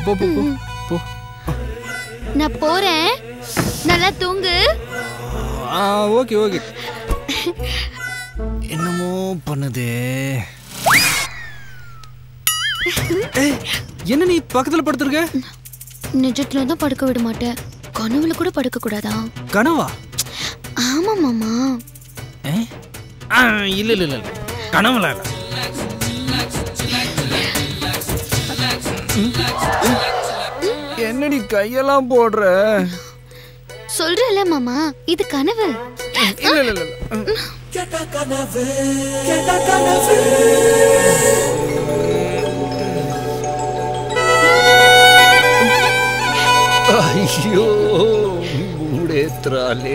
போ போ போ போ நான் போறேன் நல்லா தூங்கு ஆ ஓகே ஓகே என்னமோ பண்ணுதே ஏய், என்ன நீ பக்கத்துல படுத்திருக்க நிஜத்துல தான் படுக்க விட மாட்டேன் கனவுல கூட படுக்க கூடாதா கனவா ஆமா மாமா ஏ? ஆ, இல்ல இல்ல இல்ல இல்ல. கனவுல இல்ல என்னடி கையெல்லாம் போடுற சொல்றேன்ல மாமா இது கனவு இல்ல இல்ல இல்ல இல்ல. అయ్యో మూడేత్రాలే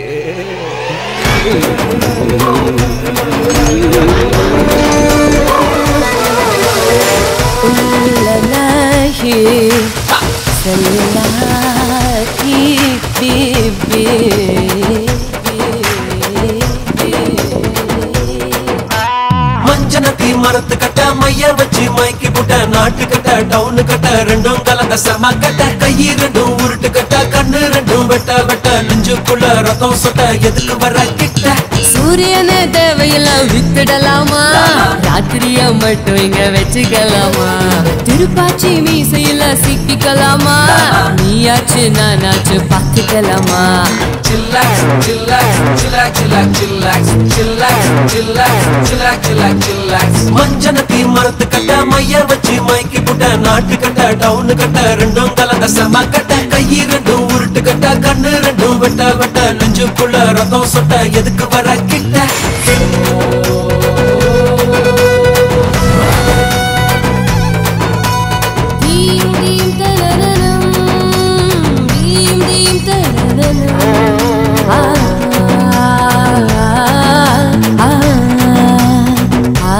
नहीं सल्लाही மஞ்சனத்தி மரத்து கட்ட மைய வச்சு மைக்கி புட்ட நாட்டு கட்ட டவுனு கட்ட ரெண்டும் கலந்த செம கட்ட கை ரெண்டும் உருட்டு கட்ட கண்ணு ரெண்டும் வெட்ட வெட்ட நெஞ்சுக்குள்ள ரத்தம் சொட்ட எதில் வர கிட்ட சூரியன தேவையெல்லாம் வித்துடலாமா ராத்திரிய மட்டும் இங்க வச்சுக்கலாமா திருப்பாச்சி மீசையில சிக்கிக்கலாமா நீயாச்சு நானாச்சு பாத்துக்கலாமா chillax chillax chillax chillax chillax chillax chillax chillax chillax chillax மஞ்சனத்தி மரத்து கட்ட மைய வச்சு மைக்கி புட்ட நாட்டு கட்ட டவுனு கட்ட ரெண்டும் கலந்த செம கட்ட கை ரெண்டும் உருட்டு கட்ட கண்ணு ரெண்டும் வெட்ட வெட்ட நெஞ்சுக்குள்ள ரத்தம் சொட்ட எதுக்கு வர கிட்ட தீம் தீம் தரரரம் தீம் தீம் தரரரம் ஆ ஆ ஆ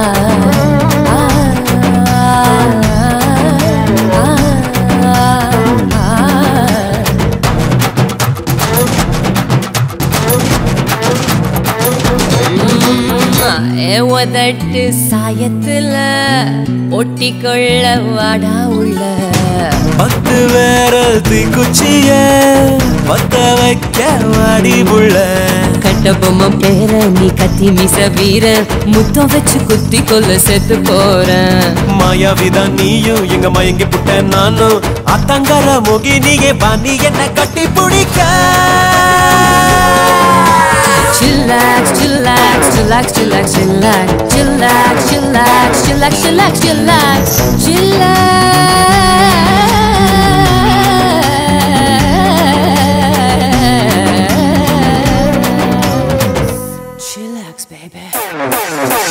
உதட்டு சாயத்துல ஒட்டிக்கொள்ள வாடா உள்ள பத்து வேரல் தீக்குச்சிய பத்த வைக்க வாடி புள்ள கட்ட பொம்மை பேர நீ கத்தி மிச வீர முத்தம் வச்சு குத்தி கொல்ல செத்து போறேன் மாயாவிதான் நீயும் எங்க மயங்கி புட்ட நானும் அத்தங்கர மோகினியே பாணி என்ன கட்டி பிடிக்க Chillax, chillax, chillax, chillax, chillax, chillax, chillax, chillax, chillax, chillax, chillax. Chillax, baby.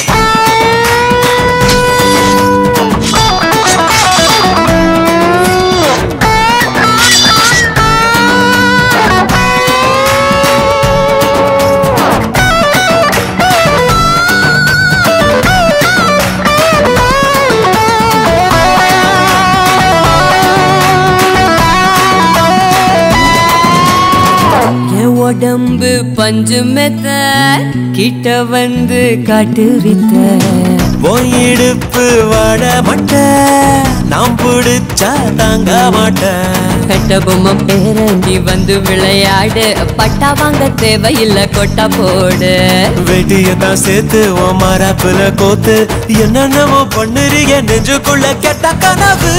என் உடம்பு பஞ்சு மெத்த கிட்ட வந்து காட்டு வித்த உன் இடுப்பு வாட மட்ட நாம் பிடிச்சா தாங்க மாட்டேன் கட்ட பொம்மை பேரண்டி வந்து விளையாடு பட்டா வாங்க தேவையில்ல கொட்டா போடு வெட்டியதான் சேர்த்து உன் மரப்புல கோத்து என்னென்னமோ பண்ணுறீங்க நெஞ்சுக்குள்ள கெட்ட கனவு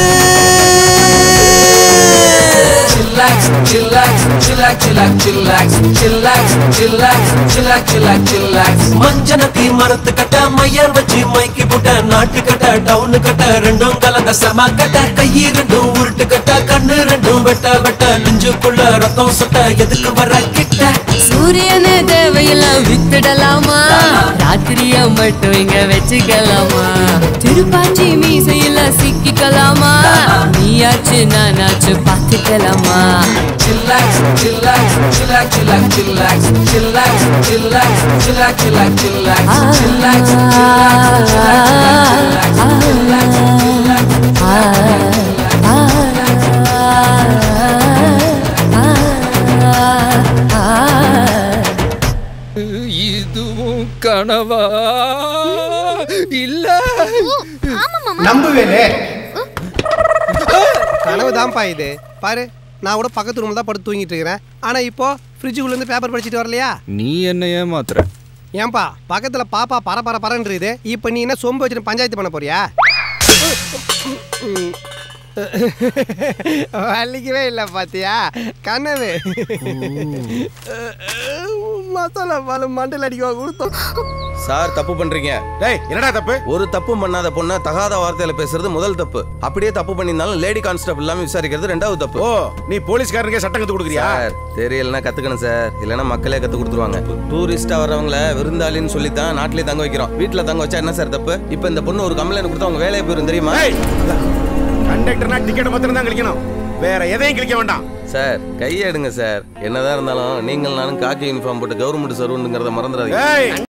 Chillax, chillax, chillax, chillax, chillax, chillax, chillax, chillax, chillax, chillax. மஞ்சனத்தி மரத்து கட்ட மையர் வச்சு மைக்கி புட்ட நாட்டு கட்ட டவுனு கட்ட ரெண்டும் கலந்த செம கட்ட கை ரெண்டும் உருட்டு கட்ட கண்ணு ரெண்டும் வெட்ட வெட்ட நெஞ்சுக்குள்ள ரத்தம் சொட்ட எதுக்கு வர கிட்ட சூரியன தேவையெல்லாம் வித்துடலாமா ராத்திரிய மட்டும் இங்க வச்சுக்கலாமா திருப்பாச்சி மீசையில சிக்கிக்கலாமா நீயாச்சு நானாச்சு பாத்துக்கலாமா Chillax, chillax, chillax, chillax, chillax, chillax, chillax, chillax, chillax, chillax, chillax, chillax, chillax, chillax, chillax, இதுவும் கனவா இல்ல ஆமா மாமா நம்புவேனே கனவு தான்ப்பா இது பாரு நான் கூட பக்கத்து ரூமில் தான் படுத்து தூங்கிட்டு இருக்கிறேன் ஆனால் இப்போ ஃப்ரிட்ஜுக்குள்ள இருந்து பேப்பர் படிச்சுட்டு வரலையா நீ என்ன ஏமாத்துற ஏன்பா பக்கத்தில் பாப்பா பர பர பரன்றது இப்போ நீ என்ன சொம்பு வச்சுட்டு பஞ்சாயத்து பண்ண போறியா வலிக்கவே இல்லை பாத்தியா கனவு மசாலா பால் மண்டல் அடிக்க கொடுத்தோம் சார் தப்பு பண்றீங்க டேய் என்னடா தப்பு ஒரு தப்பு பண்ணாத பொண்ண தகாத வார்த்தையில பேசுறது முதல் தப்பு அப்படியே தப்பு பண்ணியிருந்தாலும் லேடி கான்ஸ்டபிள் இல்லாம விசாரிக்கிறது ரெண்டாவது தப்பு ஓ நீ போலீஸ்காரனுக்கே சட்டம் கத்து கொடுக்குறியா சார் தெரியலனா கத்துக்கணும் சார் இல்லைன்னா மக்களே கத்து கொடுத்துருவாங்க டூரிஸ்டா வர்றவங்கள விருந்தாளின்னு சொல்லி தான் நாட்டிலே தங்க வைக்கிறோம் வீட்டுல தங்க வச்சா என்ன சார் தப்பு இப்போ இந்த பொண்ணு ஒரு கம்ப்ளைண்ட் கொடுத்தா அவங்க வேலையை போயிரும் தெரியுமா கண்டக்டர்னா டிக்கெட் மாத்திரம் தான் கிளிக்கணும் வேற எதையும் கிளிக்க வேண்டாம் சார் கையை எடுங்க சார் என்னதான் இருந்தாலும் நீங்கள் நானும் காக்கி யூனிஃபார்ம் போட்டு கவர்மெண்ட் சர்வன்ட்டுங்கிறத மறந்துடாதீங்க ஏய்